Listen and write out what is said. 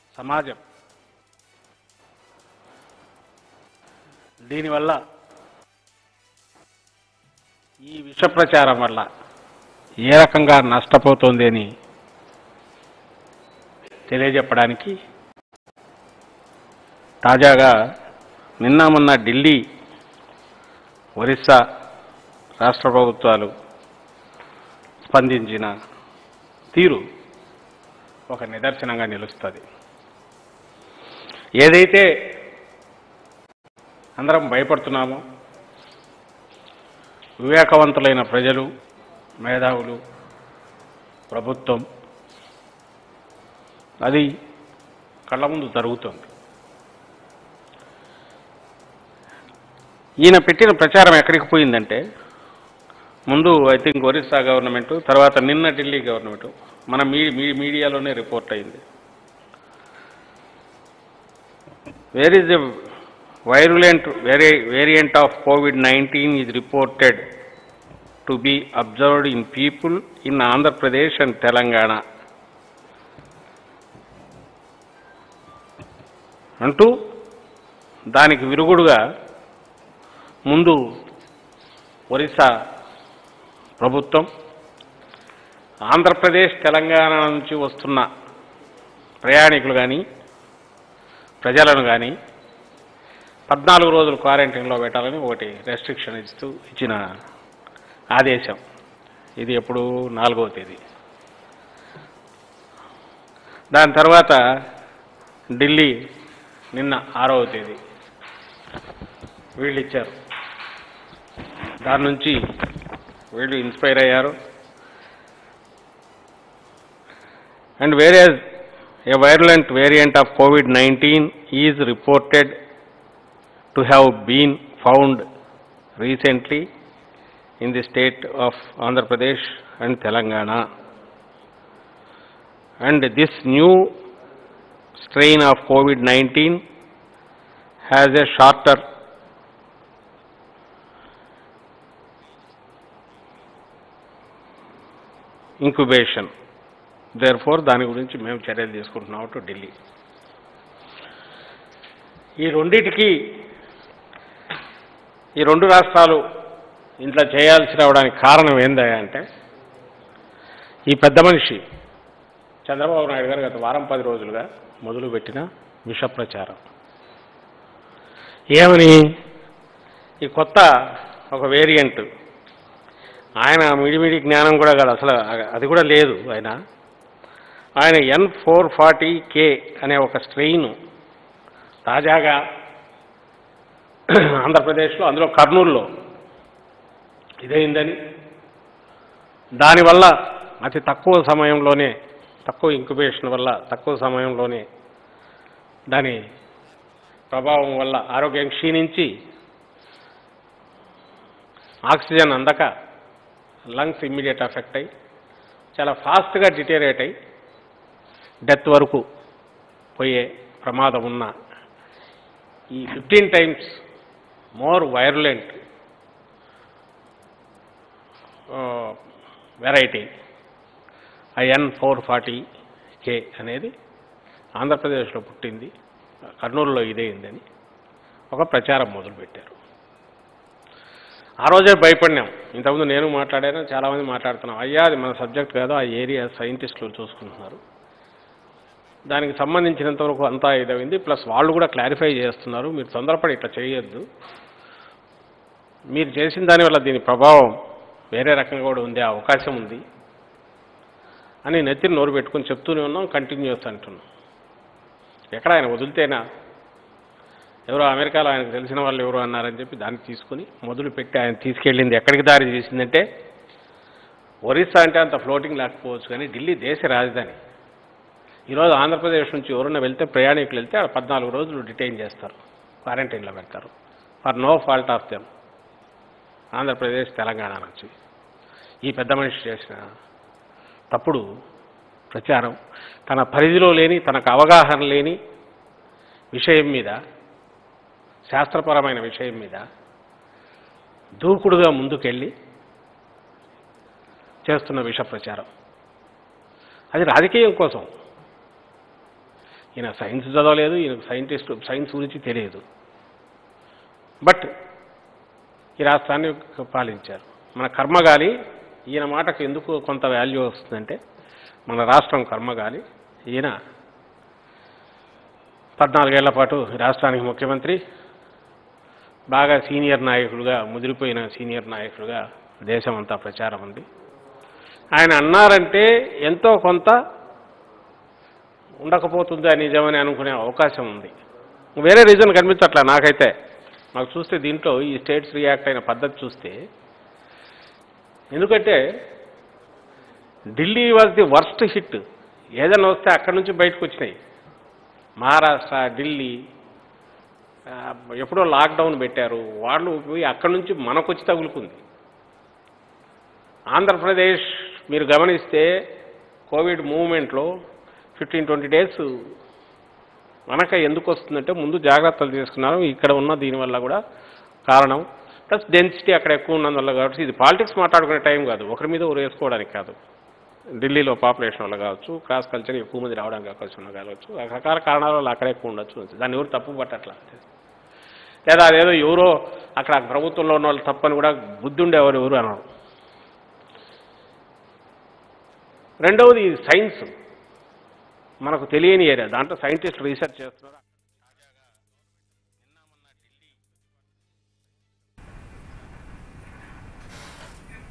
సమాజం దీనివల్ల ఈ విష ప్రచారం వల్ల ఏ రకంగా నష్టపోతుంది అని తెలియజెప్పడానికి తాజాగా నిన్న మొన్న ఢిల్లీ ఒరిస్సా రాష్ట్ర ప్రభుత్వాలు స్పందించిన తీరు ఒక నిదర్శనంగా నిలుస్తుంది ఏదైతే అందరం భయపడుతున్నామో వివేకవంతులైన ప్రజలు మేధావులు ప్రభుత్వం అది కళ్ళ ముందు జరుగుతుంది ఈయన పెట్టిన ప్రచారం ఎక్కడికి పోయిందంటే ముందు ఐ థింక్ ఒరిస్సా గవర్నమెంట్ తర్వాత నిన్న ఢిల్లీ గవర్నమెంట్ మన మీ మీ- మీడియాలోనే రిపోర్ట్ అయింది వేర్ ఇస్ ద వైరులెంట్ వేరే variant of Covid nineteen is reported to be observed in people in Andhra Pradesh and Telangana అంటూ దానికి విరుగుడుగా ముందు ఒరిస్సా ప్రభుత్వం ఆంధ్రప్రదేశ్ తెలంగాణ నుంచి వస్తున్న ప్రయాణికులు కానీ ప్రజలను కానీ పద్నాలుగు రోజులు క్వారంటైన్లో పెట్టాలని ఒకటి రెస్ట్రిక్షన్ ఇస్తూ ఇచ్చిన ఆదేశం ఇది ఎప్పుడు నాలుగవ తేదీ దాని తర్వాత ఢిల్లీ నిన్న ఆరవ తేదీ వీళ్ళు ఇచ్చారు దాని నుంచి వీళ్ళు ఇన్స్పైర్ అయ్యారు అండ్ వేరే a virulent variant of Covid nineteen is reported to have been found recently in the state of Andhra Pradesh and Telangana. And this new strain of COVID-19 has a shorter incubation. Therefore, దాని గురించి మేము చర్యలు తీసుకుంటున్నాం to Delhi ఈ రెండిటికి ఈ రెండు రాష్ట్రాలు ఇంట్లో చేయాల్సి రావడానికి కారణం ఏందా అంటే ఈ పెద్ద మనిషి చంద్రబాబు నాయుడు గారు గత వారం పది రోజులుగా మొదలుపెట్టిన విష ప్రచారం ఏమని ఈ కొత్త ఒక వేరియంట్ ఆయన మిడిమిడి జ్ఞానం కూడా కాదు అసలు అది కూడా లేదు ఆయన ఆయన ఎన్ ఫోర్ ఫార్టీ కే అనే ఒక స్ట్రెయిన్ తాజాగా ఆంధ్రప్రదేశ్లో అందులో కర్నూలులో ఇదైందని దానివల్ల అతి తక్కువ సమయంలోనే తక్కువ ఇంక్యుబేషన్ వల్ల తక్కువ సమయంలోనే దాని ప్రభావం వల్ల ఆరోగ్యం క్షీణించి ఆక్సిజన్ అందక లంగ్స్ ఇమ్మీడియట్ ఎఫెక్ట్ అయ్యి చాలా ఫాస్ట్గా డిటేరేట్ అయ్యి డెత్ వరకు పోయే ప్రమాదం ఉన్న ఈ fifteen times more virulent variety IN four forty K అనేది ఆంధ్రప్రదేశ్లో పుట్టింది కర్నూలులో ఇదేందని ఒక ప్రచారం మొదలుపెట్టారు ఆ రోజే భయపడినాం ఇంతకుముందు నేను మాట్లాడాను చాలామంది మాట్లాడుతున్నాం అయ్యా అది మన సబ్జెక్ట్ కాదు ఆ ఏరియా సైంటిస్టులు చూసుకుంటున్నారు దానికి సంబంధించినంత వరకు అంతా ఇదైంది ప్లస్ వాళ్ళు కూడా క్లారిఫై చేస్తున్నారు మీరు తొందరపడి ఇట్లా చేయొద్దు మీరు చేసిన దానివల్ల దీని ప్రభావం వేరే రకంగా కూడా ఉండే అవకాశం ఉంది అని నెత్తిని నోరు పెట్టుకొని చెప్తూనే ఉన్నాం కంటిన్యూస్ అంటున్నాం ఎక్కడ ఆయన వదిలితేనా ఎవరో అమెరికాలో ఆయనకు తెలిసిన వాళ్ళు ఎవరు అన్నారని చెప్పి దాన్ని తీసుకుని మొదలు పెట్టి ఆయన తీసుకెళ్ళింది ఎక్కడికి దారి తీసిందంటే ఒరిస్సా అంటే అంత ఫ్లోటింగ్ లేకపోవచ్చు కానీ ఢిల్లీ దేశ రాజధాని ఈరోజు ఆంధ్రప్రదేశ్ నుంచి ఎవరన్నా వెళ్తే ప్రయాణికులు వెళ్తే ఆడ పద్నాలుగు రోజులు డిటైన్ చేస్తారు క్వారంటైన్లో పెడతారు for no fault of them Andhra Pradesh Telangana నుంచి ఈ పెద్ద మనిషి చేసిన తప్పుడు ప్రచారం తన పరిధిలో లేని తనకు అవగాహన లేని విషయం మీద శాస్త్రపరమైన విషయం మీద దూకుడుగా ముందుకెళ్ళి చేస్తున్న విష ప్రచారం అది రాజకీయం కోసం ఈయన సైన్స్ చదవలేదు ఈయన సైంటిస్ట్ సైన్స్ గురించి తెలియదు బట్ ఈ రాష్ట్రాన్ని పాలించారు మన కర్మగాలి ఈయన మాటకు ఎందుకు కొంత వాల్యూ వస్తుందంటే మన రాష్ట్రం కర్మగాలి ఈయన పద్నాలుగేళ్ల పాటు రాష్ట్రానికి ముఖ్యమంత్రి బాగా సీనియర్ నాయకులుగా ముదిరిపోయిన సీనియర్ నాయకులుగా దేశం అంతా ప్రచారం ఉంది ఆయన అన్నారంటే ఎంతో కొంత ఉండకపోతుందా నిజమని అనుకునే అవకాశం ఉంది వేరే రీజన్ కనిపించట్లా నాకైతే నాకు చూస్తే దీంట్లో ఈ స్టేట్స్ రియాక్ట్ అయిన పద్ధతి చూస్తే ఎందుకంటే Delhi was the worst hit ఏదైనా వస్తే అక్కడి నుంచి బయటకు వచ్చినాయి మహారాష్ట్ర ఢిల్లీ ఆ, ఎప్పుడో లాక్డౌన్ పెట్టారు వాళ్ళు పోయి అక్కడి నుంచి మనకొచ్చి తగులుకుంది ఆంధ్రప్రదేశ్ మీరు గమనిస్తే కోవిడ్ మూవ్మెంట్లో ఫిఫ్టీన్ ట్వంటీ డేస్ మనక ఎందుకు వస్తుందంటే ముందు జాగ్రత్తలు తీసుకున్నారు ఇక్కడ ఉన్న దీనివల్ల కూడా కారణం ప్లస్ డెన్సిటీ అక్కడ ఎక్కువ ఉన్నందువల్ల కాబట్టి ఇది పాలిటిక్స్ మాట్లాడుకునే టైం కాదు ఒకరి మీద ఒకరు వేసుకోవడానికి కాదు ఢిల్లీలో పాపులేషన్ వల్ల కావచ్చు క్రాస్ కల్చర్ ఎక్కువ మంది రావడానికి అవకాశం ఉన్న కావచ్చు రకరకాల కారణాల వల్ల అక్కడ ఎక్కువ ఉండొచ్చు దాన్ని ఎవరు తప్పు పట్టట్లా లేదా అదేదో ఎవరో అక్కడ ప్రభుత్వంలో ఉన్న వాళ్ళు తప్పని కూడా బుద్ధి ఉండేవారు ఎవరు అన్నారు రెండవది సైన్స్ మనకు తెలియని ఏరియా దాంట్లో సైంటిస్ట్ రీసెర్చ్ చేస్తున్నారు